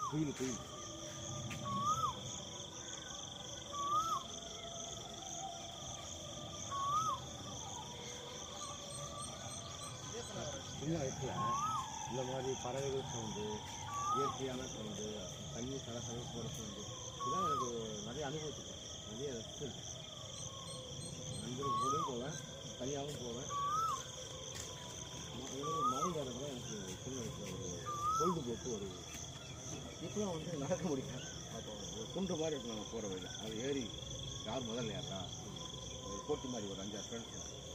குயில் குயில் சின்ன வயசில் இந்த மாதிரி பறவைகள் சவுண்டு இயற்கையான சவுண்டு தண்ணி கலக்கலை போகிற சவுண்டு இதெல்லாம் எனக்கு நிறைய அனுபவிச்சிருக்கேன் நிறைய ரசிச்சிருக்கேன் நண்பர்கள் கூடயும் போவேன் தனியாகவும் போவேன் மரம் ஏறது தான் எனக்கு சின்ன வயசில் ஒரு பொழுதுபோக்கு ஒரு இப்போலாம் வந்து நடக்க முடியல அப்போ ஒரு குன்று மாதிரி இருக்கும் நம்ம போகிற வழியில் அது ஏறி யார் முதல்ல ஏறா ஒரு போட்டி மாதிரி ஒரு அஞ்சாறு ஃப்ரெண்ட்ஸ்